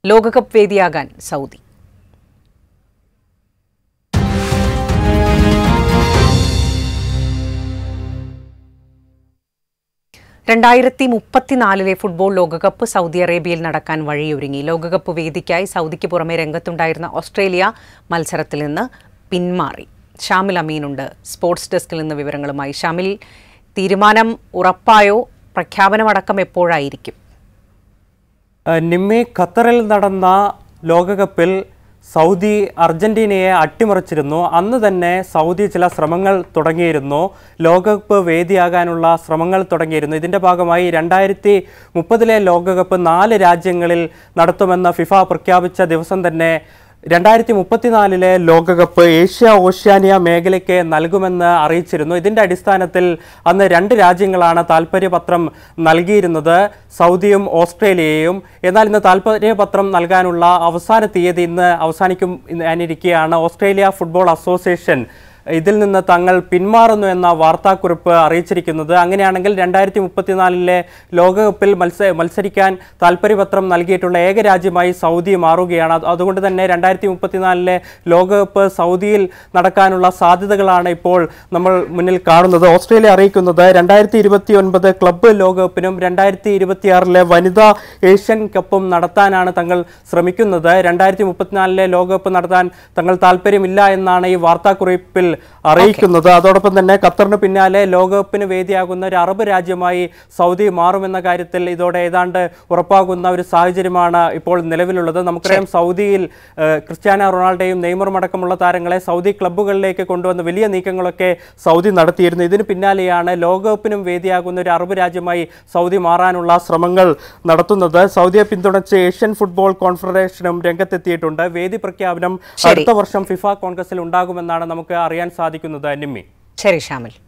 ലോകകപ്പ് വേദിയാകാൻ സൗദി രണ്ടായിരത്തി മുപ്പത്തിനാലിലെ ഫുട്ബോൾ ലോകകപ്പ് സൗദി അറേബ്യയിൽ നടക്കാൻ വഴിയൊരുങ്ങി ലോകകപ്പ് വേദിക്കായി സൗദിക്ക് പുറമെ രംഗത്തുണ്ടായിരുന്ന ഓസ്ട്രേലിയ മത്സരത്തിൽ നിന്ന് പിന്മാറി ഷാമിൽ അമീനുണ്ട് സ്പോർട്സ് ഡെസ്കിൽ നിന്ന് വിവരങ്ങളുമായി ഷാമിൽ തീരുമാനം ഉറപ്പായോ പ്രഖ്യാപനമടക്കം എപ്പോഴായിരിക്കും ഏഹ് നിമ്മി ഖത്തറിൽ നടന്ന ലോകകപ്പിൽ സൗദി അർജന്റീനയെ അട്ടിമറിച്ചിരുന്നു അന്ന് തന്നെ സൗദി ചില ശ്രമങ്ങൾ തുടങ്ങിയിരുന്നു ലോകകപ്പ് വേദിയാകാനുള്ള ശ്രമങ്ങൾ തുടങ്ങിയിരുന്നു ഇതിൻ്റെ ഭാഗമായി രണ്ടായിരത്തി മുപ്പതിലെ ലോകകപ്പ് നാല് രാജ്യങ്ങളിൽ നടത്തുമെന്ന് ഫിഫ പ്രഖ്യാപിച്ച ദിവസം തന്നെ രണ്ടായിരത്തി മുപ്പത്തിനാലിലെ ലോകകപ്പ് ഏഷ്യ ഓഷ്യാനിയ മേഖലയ്ക്ക് നൽകുമെന്ന് അറിയിച്ചിരുന്നു ഇതിന്റെ അടിസ്ഥാനത്തിൽ അന്ന് രണ്ട് രാജ്യങ്ങളാണ് താൽപ്പര്യപത്രം നൽകിയിരുന്നത് സൗദിയും ഓസ്ട്രേലിയയും എന്നാൽ ഇന്ന് താൽപ്പര്യപത്രം നൽകാനുള്ള അവസാന തീയതി ഇന്ന് അവസാനിക്കും ഞാനിരിക്കുകയാണ് ഓസ്ട്രേലിയ ഫുട്ബോൾ അസോസിയേഷൻ ഇതിൽ നിന്ന് തങ്ങൾ പിന്മാറുന്നു എന്ന വാർത്താക്കുറിപ്പ് അറിയിച്ചിരിക്കുന്നത് അങ്ങനെയാണെങ്കിൽ രണ്ടായിരത്തി മുപ്പത്തിനാലിലെ ലോകകപ്പിൽ മത്സ മത്സരിക്കാൻ താൽപ്പര്യപത്രം നൽകിയിട്ടുള്ള ഏക രാജ്യമായി സൗദി മാറുകയാണ് അത് അതുകൊണ്ട് തന്നെ രണ്ടായിരത്തി മുപ്പത്തിനാലിലെ ലോകകപ്പ് സൗദിയിൽ നടക്കാനുള്ള സാധ്യതകളാണ് ഇപ്പോൾ നമ്മൾ മുന്നിൽ കാണുന്നത് ഓസ്ട്രേലിയ അറിയിക്കുന്നത് രണ്ടായിരത്തി ഇരുപത്തി ഒൻപത് ക്ലബ്ബ് ലോകകപ്പിനും രണ്ടായിരത്തി ഇരുപത്തിയാറിലെ വനിതാ ഏഷ്യൻ കപ്പും നടത്താനാണ് തങ്ങൾ ശ്രമിക്കുന്നത് രണ്ടായിരത്തി മുപ്പത്തിനാലിലെ ലോകകപ്പ് നടത്താൻ തങ്ങൾ താല്പര്യമില്ല എന്നാണ് ഈ വാർത്താക്കുറിപ്പിൽ അറിയിക്കുന്നത് അതോടൊപ്പം തന്നെ ഖത്തറിന് പിന്നാലെ ലോകകപ്പിന് വേദിയാകുന്ന ഒരു അറബ് രാജ്യമായി സൗദി മാറുമെന്ന കാര്യത്തിൽ ഇതോടെ ഏതാണ്ട് ഉറപ്പാകുന്ന ഒരു സാഹചര്യമാണ് ഇപ്പോൾ നിലവിലുള്ളത് നമുക്കറിയാം സൗദിയിൽ ഏഹ്, ക്രിസ്ത്യാനോ റൊണാൾഡോയും നെയ്മറും അടക്കമുള്ള താരങ്ങളെ സൗദി ക്ലബ്ബുകളിലേക്ക് കൊണ്ടുവന്ന് വലിയ നീക്കങ്ങളൊക്കെ സൗദി നടത്തിയിരുന്നു ഇതിന് പിന്നാലെയാണ് ലോകകപ്പിനും വേദിയാകുന്ന ഒരു അറബ് രാജ്യമായി സൗദി മാറാനുള്ള ശ്രമങ്ങൾ നടത്തുന്നത് സൗദിയെ പിന്തുണച്ച് ഏഷ്യൻ ഫുട്ബോൾ കോൺഫെഡറേഷനും രംഗത്തെത്തിയിട്ടുണ്ട് വേദി പ്രഖ്യാപനം ശരി. അടുത്ത വർഷം ഫിഫ കോൺഗ്രസിൽ ഉണ്ടാകുമെന്നാണ് നമുക്ക് അറിയാൻ സാധിക്കുന്നത് നിമ്മി ശരി ഷാമിൽ